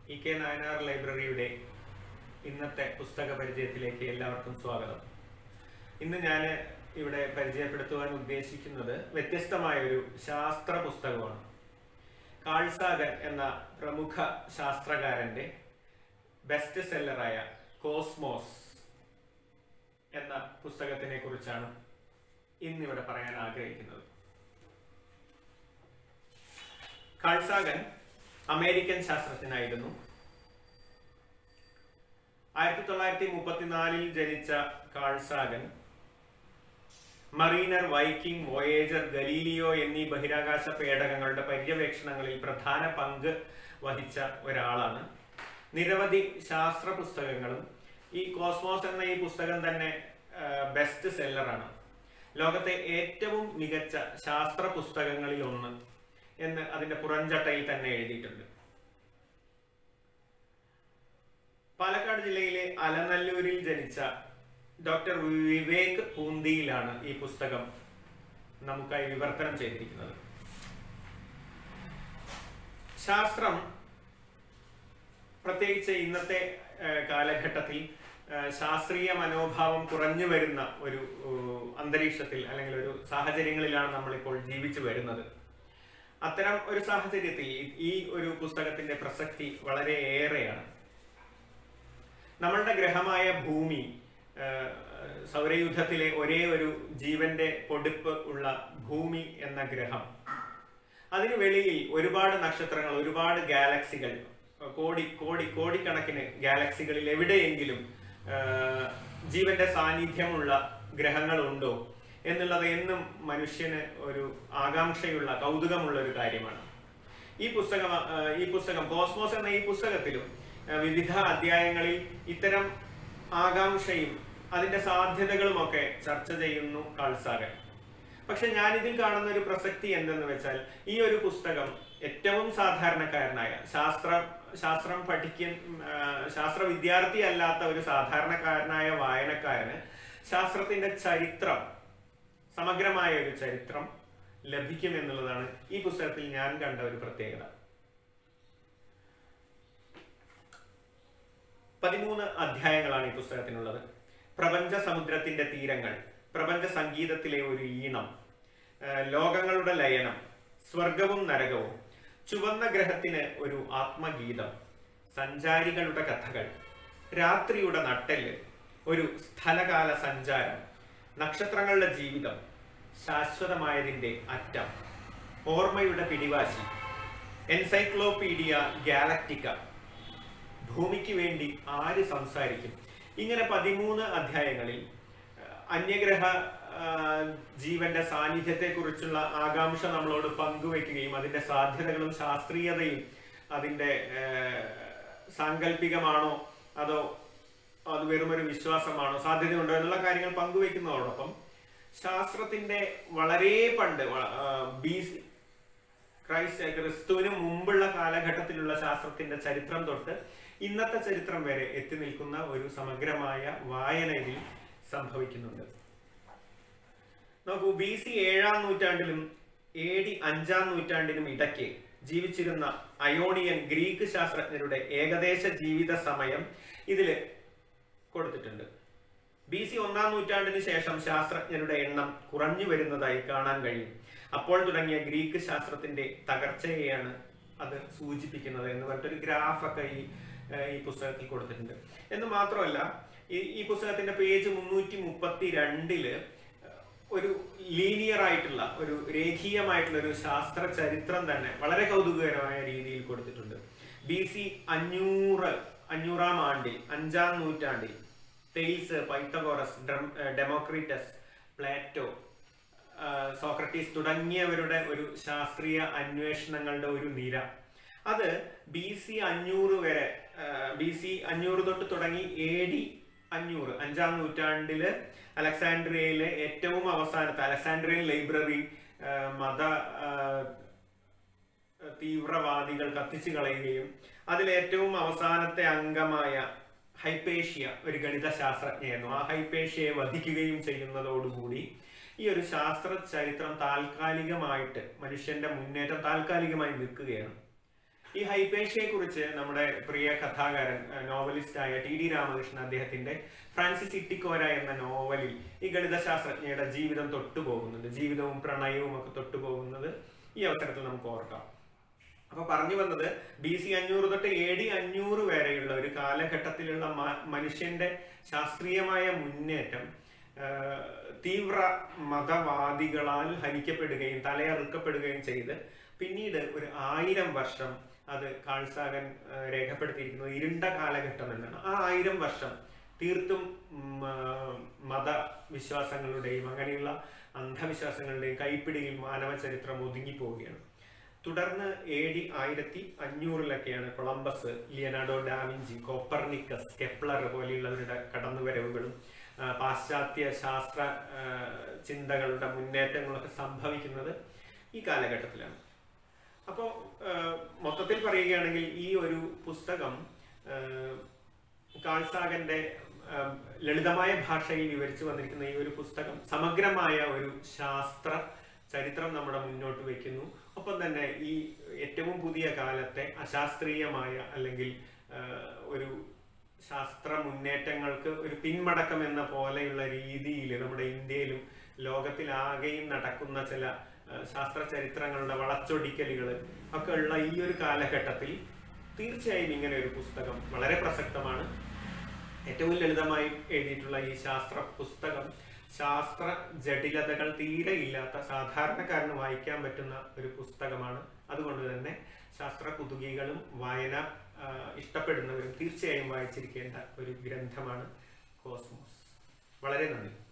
E K Nayanar ലൈബ്രറിയുടെ ഇന്നത്തെ പുസ്തക പരിചയത്തിലേക്ക് എല്ലാവർക്കും സ്വാഗതം ഇന്ന് ഞാൻ ഇവിടെ പരിചയപ്പെടുത്തുവാൻ ഉദ്ദേശിക്കുന്നത് വ്യത്യസ്തമായ ഒരു ശാസ്ത്ര പുസ്തകമാണ് കാൾസാഗൻ എന്ന പ്രമുഖ ശാസ്ത്രകാരന്റെ ബെസ്റ്റ് സെല്ലറായ കോസ്മോസ് എന്ന പുസ്തകത്തിനെ കുറിച്ചാണ് ഇന്നിവിടെ പറയാൻ ആഗ്രഹിക്കുന്നത് കാൾസാഗൻ അമേരിക്കൻ ശാസ്ത്രജ്ഞനായിരുന്നു ആയിരത്തി തൊള്ളായിരത്തി മുപ്പത്തിനാലിൽ ജനിച്ച Carl Sagan Mariner Viking Voyager Galileo എന്നീ ബഹിരാകാശ പേടകങ്ങളുടെ പര്യവേക്ഷണങ്ങളിൽ പ്രധാന പങ്ക് വഹിച്ച ഒരാളാണ് നിരവധി ശാസ്ത്ര പുസ്തകങ്ങളും ഈ കോസ്മോസ് എന്ന ഈ പുസ്തകം തന്നെ ബെസ്റ്റ് സെല്ലറാണ് ലോകത്തെ ഏറ്റവും മികച്ച ശാസ്ത്ര പുസ്തകങ്ങളിൽ ഒന്ന് എന്ന് അതിന്റെ പുറംചട്ടയിൽ തന്നെ എഴുതിയിട്ടുണ്ട് പാലക്കാട് ജില്ലയിലെ അലനല്ലൂരിൽ ജനിച്ച ഡോക്ടർ വിവേക് പൂന്തിയിലാണ് ഈ പുസ്തകം നമുക്കായി വിവർത്തനം ചെയ്തിരിക്കുന്നത് ശാസ്ത്രം പ്രത്യേകിച്ച് ഇന്നത്തെ ഏഹ്, കാലഘട്ടത്തിൽ ഏഹ്, ശാസ്ത്രീയ മനോഭാവം കുറഞ്ഞു വരുന്ന ഒരു ഏഹ്, അന്തരീക്ഷത്തിൽ അല്ലെങ്കിൽ ഒരു സാഹചര്യങ്ങളിലാണ് നമ്മളിപ്പോൾ ജീവിച്ചു വരുന്നത് അത്തരം ഒരു സാഹചര്യത്തിൽ ഈ ഒരു പുസ്തകത്തിന്റെ പ്രസക്തി വളരെ ഏറെയാണ് നമ്മളുടെ ഗ്രഹമായ ഭൂമി ആ, സൗരയൂഥത്തിലെ ഒരേ ഒരു ജീവന്റെ പൊടിപ്പ് ഉള്ള ഭൂമി എന്ന ഗ്രഹം അതിനു വെളിയിൽ ഒരുപാട് നക്ഷത്രങ്ങൾ ഒരുപാട് ഗാലക്സികൾ കോടി കോടി കോടിക്കണക്കിന് ഗാലക്സികളിൽ എവിടെയെങ്കിലും ആ, ജീവന്റെ സാന്നിധ്യമുള്ള ഗ്രഹങ്ങളുണ്ടോ എന്നുള്ളത് എന്നും മനുഷ്യന് ഒരു ആകാംക്ഷയുള്ള കൗതുകമുള്ള ഒരു കാര്യമാണ് ഈ പുസ്തകം ആ, ഈ പുസ്തകം കോസ്മോസ് എന്ന ഈ പുസ്തകത്തിലും ആ, വിവിധ അധ്യായങ്ങളിൽ ഇത്തരം ആകാംക്ഷയും അതിന്റെ സാധ്യതകളുമൊക്കെ ചർച്ച ചെയ്യുന്നു കാൾസാഗൻ പക്ഷെ ഞാനിതിൽ കാണുന്ന ഒരു പ്രസക്തി എന്തെന്ന് വെച്ചാൽ ഈ ഒരു പുസ്തകം ഏറ്റവും സാധാരണക്കാരനായ ശാസ്ത്ര ശാസ്ത്രം പഠിക്കുന്ന ആ, ശാസ്ത്ര വിദ്യാർത്ഥി അല്ലാത്ത ഒരു സാധാരണക്കാരനായ വായനക്കാരന് ശാസ്ത്രത്തിന്റെ ചരിത്രം സമഗ്രമായ ഒരു ചരിത്രം ലഭിക്കും എന്നുള്ളതാണ് ഈ പുസ്തകത്തിൽ ഞാൻ കണ്ട ഒരു പ്രത്യേകത പതിമൂന്ന് അധ്യായങ്ങളാണ് ഈ പുസ്തകത്തിനുള്ളത് പ്രപഞ്ച സമുദ്രത്തിന്റെ തീരങ്ങൾ പ്രപഞ്ച സംഗീതത്തിലെ ഒരു ഈണം ആ, ലോകങ്ങളുടെ ലയനം സ്വർഗവും നരകവും ചുവന്ന ഗ്രഹത്തിന് ഒരു ആത്മഗീതം സഞ്ചാരികളുടെ കഥകൾ രാത്രിയുടെ നട്ടെല്ല് ഒരു സ്ഥലകാല സഞ്ചാരം നക്ഷത്രങ്ങളുടെ ജീവിതം ശാശ്വതമായതിന്റെ അറ്റം ഓർമ്മയുടെ പിടിവാശി എൻസൈക്ലോപീഡിയ ഗാലക്റ്റിക്ക ഭൂമിക്ക് വേണ്ടി ആര് സംസാരിക്കും ഇങ്ങനെ പതിമൂന്ന് അധ്യായങ്ങളിൽ അഹ്, അന്യഗ്രഹ ആഹ്, ജീവന്റെ സാന്നിധ്യത്തെ കുറിച്ചുള്ള ആകാംക്ഷ നമ്മളോട് പങ്കുവെക്കുകയും അതിന്റെ സാധ്യതകളും ശാസ്ത്രീയതയും അതിന്റെ ആഹ്, സാങ്കല്പികമാണോ അതോ അത് വെറുമൊരു വിശ്വാസമാണോ സാധ്യതയുണ്ടോ എന്നുള്ള കാര്യങ്ങൾ പങ്കുവെക്കുന്നതോടൊപ്പം ശാസ്ത്രത്തിന്റെ വളരെ പണ്ട് ബി സി ക്രൈസ്റ്റ് ക്രിസ്തുവിന് മുമ്പുള്ള കാലഘട്ടത്തിലുള്ള ശാസ്ത്രത്തിന്റെ ചരിത്രം തൊട്ട് ഇന്നത്തെ ചരിത്രം വരെ എത്തി നിൽക്കുന്ന ഒരു സമഗ്രമായ വായന ഇതിൽ സംഭവിക്കുന്നുണ്ട് നോക്കൂ ബി സി ഏഴാം നൂറ്റാണ്ടിലും എ ഡി അഞ്ചാം നൂറ്റാണ്ടിനും ഇടയ്ക്ക് ജീവിച്ചിരുന്ന അയോണിയൻ ഗ്രീക്ക് ശാസ്ത്രജ്ഞരുടെ ഏകദേശ ജീവിത സമയം ഇതില് കൊടുത്തിട്ടുണ്ട് ബി സി ഒന്നാം നൂറ്റാണ്ടിന് ശേഷം ശാസ്ത്രജ്ഞരുടെ എണ്ണം കുറഞ്ഞു വരുന്നതായി കാണാൻ കഴിയും അപ്പോൾ തുടങ്ങിയ ഗ്രീക്ക് ശാസ്ത്രത്തിന്റെ തകർച്ചയെയാണ് അത് സൂചിപ്പിക്കുന്നത് എന്ന് പറഞ്ഞിട്ടൊരു ഗ്രാഫൊക്കെ ഈ ഏഹ്, ഈ പുസ്തകത്തിൽ കൊടുത്തിട്ടുണ്ട് എന്ന് മാത്രമല്ല ഈ ഈ പുസ്തകത്തിന്റെ പേജ് മുന്നൂറ്റി മുപ്പത്തി രണ്ടില് ഒരു ലീനിയർ ആയിട്ടുള്ള ഒരു രേഖീയമായിട്ടുള്ള ഒരു ശാസ്ത്ര ചരിത്രം തന്നെ വളരെ കൗതുകകരമായ രീതിയിൽ കൊടുത്തിട്ടുണ്ട് ബി സി അഞ്ഞൂറ് അഞ്ഞൂറാം ആണ്ടിൽ അഞ്ചാം നൂറ്റാണ്ടിൽ തെയ്സ് പൈത്തഗോറസ് ഡ്രം- ഏഹ് ഡെമോക്രിറ്റസ് പ്ലാറ്റോ ആഹ് സോക്രട്ടീസ് തുടങ്ങിയവരുടെ ഒരു ശാസ്ത്രീയ അന്വേഷണങ്ങളുടെ ഒരു നിര അത് ബി സി അഞ്ഞൂറ് വരെ ബി സി അഞ്ഞൂറ് തൊട്ട് തുടങ്ങി എ ഡി അഞ്ഞൂറ് അഞ്ചാം നൂറ്റാണ്ടില് അലക്സാൻഡ്രിയയിലെ ഏറ്റവും അവസാനത്തെ അലക്സാൻഡ്രിയൻ ലൈബ്രറി ആഹ് മത ആഹ് തീവ്രവാദികൾ കത്തിച്ചു കളയുകയും അതിൽ ഏറ്റവും അവസാനത്തെ അംഗമായ ഹൈപ്പേഷ്യ ഒരു ഗണിത ശാസ്ത്രജ്ഞയായിരുന്നു ആ ഹൈപ്പേഷ്യയെ വധിക്കുകയും ചെയ്യുന്നതോടുകൂടി ഈ ഒരു ശാസ്ത്ര ചരിത്രം താൽക്കാലികമായിട്ട് മനുഷ്യന്റെ മുന്നേറ്റം താൽക്കാലികമായി നിൽക്കുകയാണ് ഈ ഹൈപേഷ്യയെ കുറിച്ച് നമ്മുടെ പ്രിയ കഥാകാരൻ നോവലിസ്റ്റായ ടി ഡി രാമകൃഷ്ണൻ അദ്ദേഹത്തിന്റെ ഫ്രാൻസിസ് ഇട്ടിക്കോര എന്ന നോവലിൽ ഈ ഗണിതശാസ്ത്രജ്ഞയുടെ ജീവിതം തൊട്ടുപോകുന്നുണ്ട് ജീവിതവും പ്രണയവും ഒക്കെ തൊട്ടുപോകുന്നത് ഈ അവസരത്തിൽ നമുക്ക് ഓർക്കാം അപ്പൊ പറഞ്ഞു വന്നത് ബി സി അഞ്ഞൂറ് തൊട്ട് എ ഡി അഞ്ഞൂറ് വരെയുള്ള ഒരു കാലഘട്ടത്തിലുള്ള മ- മനുഷ്യന്റെ ശാസ്ത്രീയമായ മുന്നേറ്റം ആ, തീവ്ര മതവാദികളാൽ ഹനിക്കപ്പെടുകയും തലയറുക്കപ്പെടുകയും ചെയ്ത് പിന്നീട് ഒരു ആയിരം വർഷം അത് കാൾസാഗൻ ആ, രേഖപ്പെടുത്തിയിരിക്കുന്നത് ഇരുണ്ട കാലഘട്ടം എന്നാണ് ആ ആയിരം വർഷം തീർത്തും ഉം, ആ, മതവിശ്വാസങ്ങളുടെയും അങ്ങനെയുള്ള അന്ധവിശ്വാസങ്ങളുടെയും കൈപ്പിടിയിൽ മാനവ ചരിത്രം ഒതുങ്ങിപ്പോവുകയാണ് തുടർന്ന് എ ഡി ആയിരത്തി അഞ്ഞൂറിലൊക്കെയാണ് Columbus Leonardo da Vinci Copernicus Kepler പോലെയുള്ളവരുടെ കടന്നുവരവുകളും ആ, പാശ്ചാത്യ ശാസ്ത്ര ആ, ചിന്തകളുടെ മുന്നേറ്റങ്ങളൊക്കെ സംഭവിക്കുന്നത് ഈ കാലഘട്ടത്തിലാണ് അപ്പോൾ മൊത്തത്തിൽ പറയുകയാണെങ്കിൽ ഈ ഒരു പുസ്തകം ആ, കാൾസാഗന്റെ ആ, ലളിതമായ ഭാഷയിൽ വിവരിച്ചു വന്നിരിക്കുന്ന ഈ ഒരു പുസ്തകം സമഗ്രമായ ഒരു ശാസ്ത്ര ചരിത്രം നമ്മുടെ മുന്നോട്ട് വയ്ക്കുന്നു ഒപ്പം തന്നെ ഈ ഏറ്റവും പുതിയ കാലത്തെ അശാസ്ത്രീയമായ അല്ലെങ്കിൽ ആ, ഒരു ശാസ്ത്ര മുന്നേറ്റങ്ങൾക്ക് ഒരു പിന്മടക്കം എന്ന പോലെയുള്ള രീതിയിൽ നമ്മുടെ ഇന്ത്യയിലും ലോകത്തിലാകെയും നടക്കുന്ന ചില ആ, ശാസ്ത്ര ചരിത്രങ്ങളുടെ വളച്ചൊടിക്കലുകൾ ഒക്കെ ഉള്ള ഈ ഒരു കാലഘട്ടത്തിൽ തീർച്ചയായും ഇങ്ങനെ ഒരു പുസ്തകം വളരെ പ്രസക്തമാണ് ഏറ്റവും ലളിതമായി എഴുതിയിട്ടുള്ള ഈ ശാസ്ത്ര പുസ്തകം ശാസ്ത്ര ജടിലതകൾ തീരെ ഇല്ലാത്ത സാധാരണക്കാരന് വായിക്കാൻ പറ്റുന്ന ഒരു പുസ്തകമാണ് അതുകൊണ്ട് തന്നെ ശാസ്ത്ര കുതുകികളും വായന ആ, ഇഷ്ടപ്പെടുന്നവരും തീർച്ചയായും വായിച്ചിരിക്കേണ്ട ഒരു ഗ്രന്ഥമാണ് കോസ്മോസ് വളരെ നന്ദി